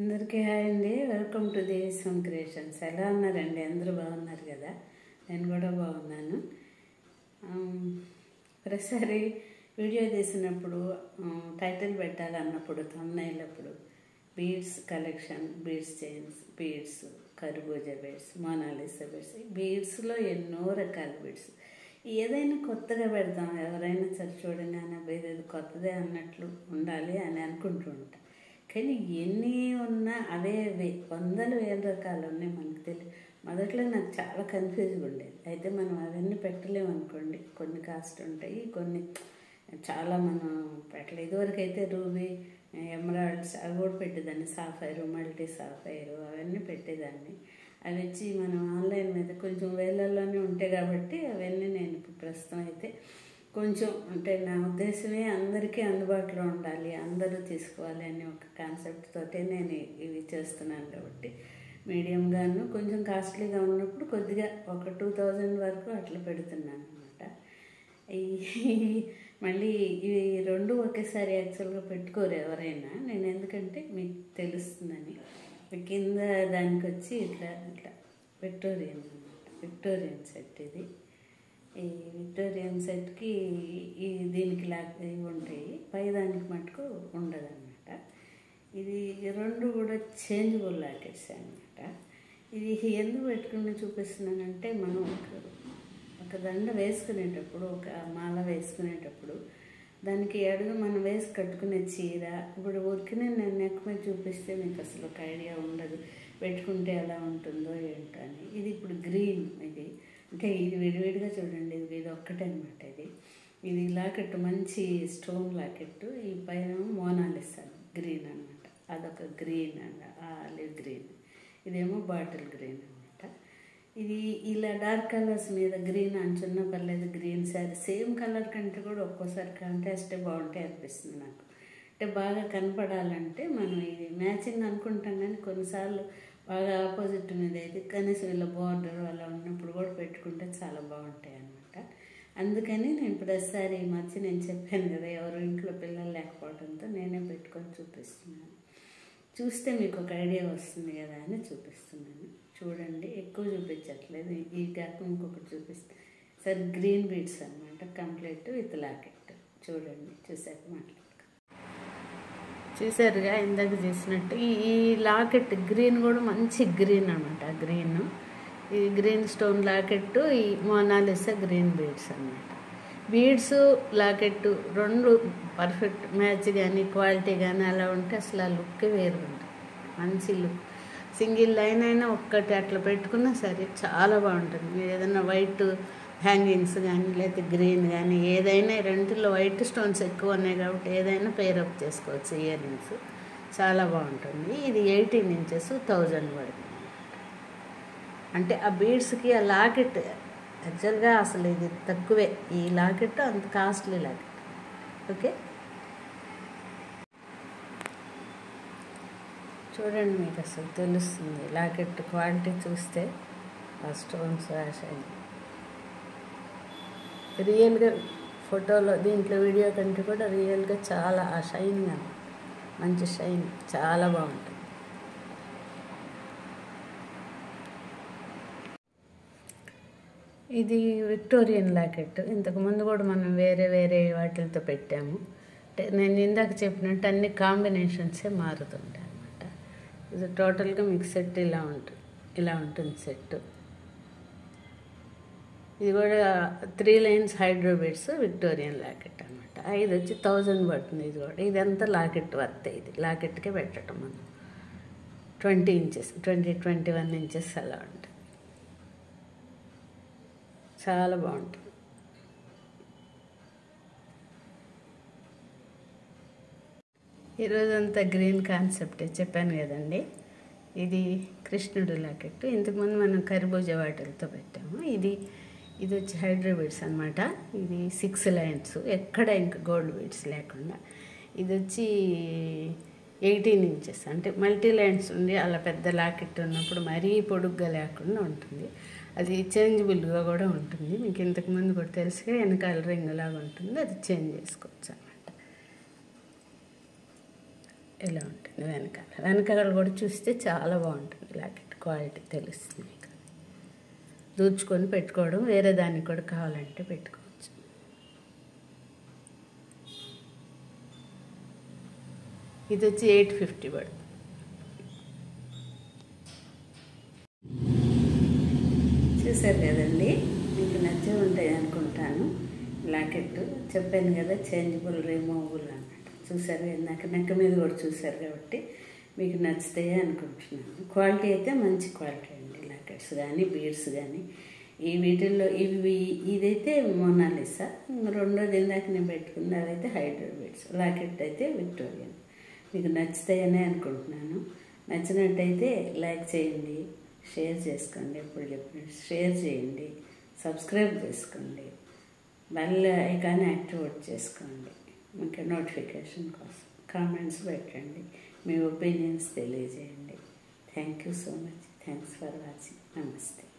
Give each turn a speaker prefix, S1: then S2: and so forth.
S1: అందరికీ హాయ్ అండి welcome to దేవిస్వం creations ఎలా ఉన్నారండి అందరూ బాగున్నారు కదా నేను కూడా బాగున్నాను ఆమ్, ప్రతిసారి వీడియో తీసినప్పుడు ఆమ్, టైటిల్ పెట్టాలన్నప్పుడు తమ్నైలప్పుడు beads collection beads chains beads కర్బూజా బీడ్స్ మోనాలిసా బీడ్స్ ఈ బీడ్స్లో ఎన్నో రకాల బీడ్స్ ఏదైనా కొత్తగా పెడదాం ఎవరైనా సరే చూడగానే "అబ్బా, ఇది కొత్తదే అన్నట్లు ఉండాలి అని అనుకుంటూ ఉంటాం కానీ ఎన్ని ఉన్నా అవే వే- వందల వేల రకాలు ఉన్నాయి మనకు తెలియదు మొదట్లో నాకు చాలా కన్ఫ్యూజ్గా ఉండేది అయితే మనం అవన్నీ పెట్టలేము అనుకోండి కొన్ని కాస్ట్ ఉంటాయి కొన్ని చాలా మనం పెట్టలేదు ఇదివరకు అయితే రూబీ ఎమరాల్డ్స్ అవి కూడా పెట్టేదాన్ని సాఫైరు మల్టీ సాఫైరు అవన్నీ పెట్టేదాన్ని అవి వచ్చి మనం ఆన్లైన్ మీద కొంచెం వేలల్లోనే ఉంటాయి కాబట్టి అవన్నీ నేను ఇప్పుడు ప్రస్తుతం అయితే కొంచెం అంటే నా ఉద్దేశమే అందరికీ అందుబాటులో ఉండాలి అందరూ తీసుకోవాలి అనే ఒక కాన్సెప్ట్ తోటే నేను ఇవి చేస్తున్నాను కాబట్టి మీడియంగాను కొంచెం కాస్ట్లీగా ఉన్నప్పుడు కొద్దిగా ఒక టూ థౌజండ్ వరకు అట్లా పెడుతున్నాను అనమాట ఈ మళ్ళీ ఇవి రెండు ఒకేసారి యాక్చువల్గా పెట్టుకోరు ఎవరైనా నేను ఎందుకంటే మీకు తెలుస్తుందని కింద దానికి వచ్చి ఇట్లా ఇట్లా విక్టోరియన్ అనమాట విక్టోరియన్ సెట్ ఇది ఈ విక్టోరియన్ సెట్కి ఈ దీనికి లా ఇవి ఉంటాయి పై దానికి మటుకు ఉండదన్నమాట ఇది రెండు కూడా చేంజబుల్ లాకెట్స్ అనమాట ఇది ఎందుకు పెట్టుకుని చూపిస్తున్నానంటే మనం ఒక ఒక దండ వేసుకునేటప్పుడు ఒక మాల వేసుకునేటప్పుడు దానికి అడుగు మనం వేసి కట్టుకునే చీర ఇప్పుడు ఊరికనే నేను నెక్ మీద చూపిస్తే మీకు అసలు ఒక ఐడియా ఉండదు పెట్టుకుంటే ఎలా ఉంటుందో ఏంటో అని ఇది ఇప్పుడు గ్రీన్ ఇది అంటే ఇది విడివిడిగా చూడండి ఇది ఇది ఒక్కటే అనమాట ఇది ఇది లాకెట్ మంచి స్టోన్ లాకెట్ ఈ పైన మోనాలిస్తాను గ్రీన్ అనమాట అదొక గ్రీన్ అండ్ ఆలివ్ గ్రీన్ ఇదేమో బాటిల్ గ్రీన్ అనమాట ఇది ఇలా డార్క్ కలర్స్ మీద గ్రీన్ అంచున్న పర్లేదు గ్రీన్ శారీ సేమ్ కలర్ కంటే కూడా ఒక్కోసారి కాంట్రాస్టే బాగుంటాయి అనిపిస్తుంది నాకు అంటే బాగా కనపడాలంటే మనం ఇది మ్యాచింగ్ అనుకుంటాం కానీ కొన్నిసార్లు బాగా ఆపోజిట్ మీద అయితే కనీసం ఇలా బార్డర్ అలా ఉన్నప్పుడు కూడా పెట్టుకుంటే చాలా బాగుంటాయి అన్నమాట అందుకని నేను ప్రతిసారి ఈ మధ్య నేను చెప్పాను కదా ఎవరు ఇంట్లో పిల్లలు లేకపోవడంతో నేనే పెట్టుకొని చూపిస్తున్నాను చూస్తే మీకు ఒక ఐడియా వస్తుంది కదా అని చూపిస్తున్నాను చూడండి ఎక్కువ చూపించట్లేదు ఈ కాక ఇంకొకటి చూపిస్తే సార్ గ్రీన్ బీడ్స్ అనమాట కంప్లీట్ విత్ లాకెట్ చూడండి చూసాక మాట్లాడుకో చూసారుగా ఇందాక చేసినట్టు ఈ ఈ లాకెట్ గ్రీన్ కూడా మంచి గ్రీన్ అనమాట గ్రీన్ ఈ గ్రీన్ స్టోన్ లాకెట్ ఈ మోనాలిసా గ్రీన్ బీడ్స్ అనమాట బీడ్స్ లాకెట్ రెండు పర్ఫెక్ట్ మ్యాచ్ కానీ క్వాలిటీ కానీ అలా ఉంటే అసలు ఆ లుక్ వేరు ఉంటుంది మంచి లుక్ సింగిల్ లైన్ అయినా ఒక్కటి అట్లా పెట్టుకున్నా సరే చాలా బాగుంటుంది మీరు ఏదైనా వైట్ హ్యాంగింగ్స్ కానీ లేకపోతే గ్రీన్ కానీ ఏదైనా ఈ రెంటిలో వైట్ స్టోన్స్ ఎక్కువ ఉన్నాయి కాబట్టి ఏదైనా పేరప్ చేసుకోవచ్చు ఇయర్ రింగ్స్ చాలా బాగుంటుంది ఇది ఎయిటీన్ ఇంచెస్ థౌజండ్ పడుతుంది అంటే ఆ బీడ్స్కి ఆ లాకెట్ యాక్చువల్గా అసలు ఇది తక్కువే ఈ లాకెట్ అంత కాస్ట్లీ లాకెట్ ఓకే చూడండి మీకు అసలు తెలుస్తుంది లాకెట్ క్వాలిటీ చూస్తే ఆ స్టోన్స్ ఆ షైన్ రియల్గా ఫోటోలో దీంట్లో వీడియో కంటే కూడా రియల్గా చాలా ఆ షైన్గా మంచి షైన్ చాలా బాగుంటుంది ఇది విక్టోరియన్ లాకెట్ ఇంతకుముందు కూడా మనం వేరే వేరే వాటితో పెట్టాము అంటే నేను ఇందాక చెప్పినట్టు అన్ని కాంబినేషన్సే మారుతుంటాయి అనమాట ఇది టోటల్గా మీకు సెట్ ఇలా ఉంటుంది ఇలా ఉంటుంది సెట్ ఇది కూడా త్రీ లైన్స్ హైడ్రోబిట్స్ విక్టోరియన్ లాకెట్ అనమాట ఇది వచ్చి థౌజండ్ పడుతుంది ఇది కూడా ఇదంతా లాకెట్ వర్త్ ఇది లాకెట్కే పెట్టడం మనం twenty inches twenty twenty one inches అలా ఉంటుంది చాలా బాగుంటుంది ఈరోజంతా గ్రీన్ కాన్సెప్టే చెప్పాను కదండి ఇది కృష్ణుడు లాకెట్ ఇంతకుముందు మనం కర్బూజా వాటిలతో పెట్టాము ఇది ఇది వచ్చి హైడ్రోబీడ్స్ అనమాట ఇది సిక్స్ లైన్స్ ఎక్కడ ఇంకా గోల్డ్ బీడ్స్ లేకుండా ఇది వచ్చి ఎయిటీన్ ఇంచెస్ అంటే మల్టీ లైన్స్ ఉండి అలా పెద్ద లాకెట్ ఉన్నప్పుడు మరీ పొడుగ్గా లేకుండా ఉంటుంది అది చేంజబుల్గా కూడా ఉంటుంది మీకు ఇంతకుముందు కూడా తెలుసుగా వెనకాల రింగ్ లాగా ఉంటుంది అది చేంజ్ చేసుకోవచ్చు అనమాట ఇలా ఉంటుంది వెనకాల వెనకాల కూడా చూస్తే చాలా బాగుంటుంది లాకెట్ క్వాలిటీ తెలుస్తుంది మీకు దూచుకొని పెట్టుకోవడం వేరే దానికి కూడా కావాలంటే పెట్టుకోవచ్చు ఇది వచ్చి ఎయిట్ ఫిఫ్టీ పడుతుంది చూసారు కదండి మీకు నచ్చే ఉంటాయి అనుకుంటాను లాకెట్ చెప్పాను కదా చేంజబుల్ రిమూవబుల్ అన్నమాట చూసారు ఇందాక నెక్క మీద కూడా చూసారు కాబట్టి మీకు నచ్చుతాయి అనుకుంటున్నాను క్వాలిటీ అయితే మంచి క్వాలిటీ అండి లాకెట్స్ కానీ బీడ్స్ కానీ ఈ వీటిల్లో ఇవి ఇదైతే మోనాలిసా రెండోది ఇందాక నేను పెట్టుకుంది అవైతే హైడ్రో బీడ్స్ లాకెట్ అయితే విక్టోరియన్ మీకు నచ్చుతాయనే అనుకుంటున్నాను నచ్చినట్టయితే లైక్ చేయండి షేర్ చేసుకోండి ఎప్పుడు చెప్పినట్టు షేర్ చేయండి సబ్స్క్రైబ్ చేసుకోండి బెల్ ఐకాన్ యాక్టివేట్ చేసుకోండి ఇంకా నోటిఫికేషన్ కోసం కామెంట్స్ పెట్టండి మీ ఒపీనియన్స్ తెలియజేయండి thank you so much thanks for watching నమస్తే